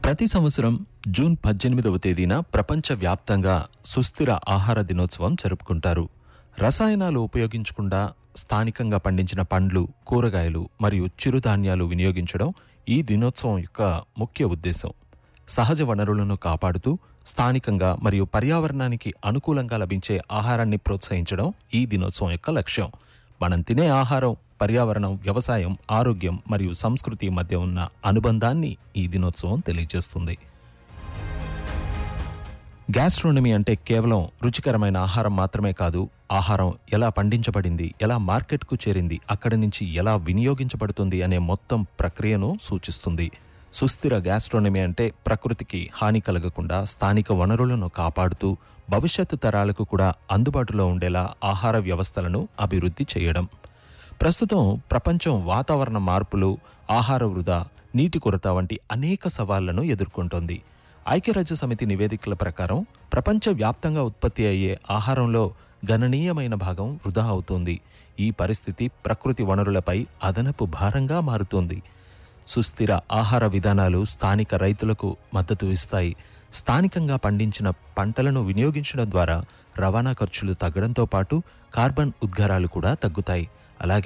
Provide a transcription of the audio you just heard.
ప్రతి సంవత్సరం జూన్ పద్దెనిమిదవ తేదీన ప్రపంచవ్యాప్తంగా సుస్థిర ఆహార దినోత్సవం జరుపుకుంటారు రసాయనాలు ఉపయోగించకుండా స్థానికంగా పండించిన పండ్లు కూరగాయలు మరియు చిరుధాన్యాలు వినియోగించడం ఈ దినోత్సవం యొక్క ముఖ్య ఉద్దేశం సహజ వనరులను కాపాడుతూ స్థానికంగా మరియు పర్యావరణానికి అనుకూలంగా లభించే ఆహారాన్ని ప్రోత్సహించడం ఈ దినోత్సవం యొక్క లక్ష్యం మనం తినే ఆహారం పర్యావరణం వ్యవసాయం ఆరోగ్యం మరియు సంస్కృతి మధ్య ఉన్న అనుబంధాన్ని ఈ దినోత్సవం తెలియజేస్తుంది గ్యాస్ట్రోనమీ అంటే కేవలం రుచికరమైన ఆహారం మాత్రమే కాదు ఆహారం ఎలా పండించబడింది ఎలా మార్కెట్కు చేరింది అక్కడి నుంచి ఎలా వినియోగించబడుతుంది అనే మొత్తం ప్రక్రియను సూచిస్తుంది సుస్థిర గ్యాస్ట్రోనమీ అంటే ప్రకృతికి హాని కలగకుండా స్థానిక వనరులను కాపాడుతూ భవిష్యత్తు తరాలకు కూడా అందుబాటులో ఉండేలా ఆహార వ్యవస్థలను అభివృద్ధి చేయడం ప్రస్తుతం ప్రపంచం వాతావరణ మార్పులు ఆహార వృధా నీటి కొరత వంటి అనేక సవాళ్లను ఎదుర్కొంటోంది ఐక్యరాజ్య సమితి నివేదికల ప్రకారం ప్రపంచవ్యాప్తంగా ఉత్పత్తి అయ్యే ఆహారంలో గణనీయమైన భాగం వృధా అవుతోంది ఈ పరిస్థితి ప్రకృతి వనరులపై అదనపు భారంగా మారుతోంది సుస్థిర ఆహార విధానాలు స్థానిక రైతులకు మద్దతు ఇస్తాయి స్థానికంగా పండించిన పంటలను వినియోగించడం ద్వారా రవాణా ఖర్చులు తగ్గడంతో పాటు కార్బన్ ఉద్గారాలు కూడా తగ్గుతాయి అలాగే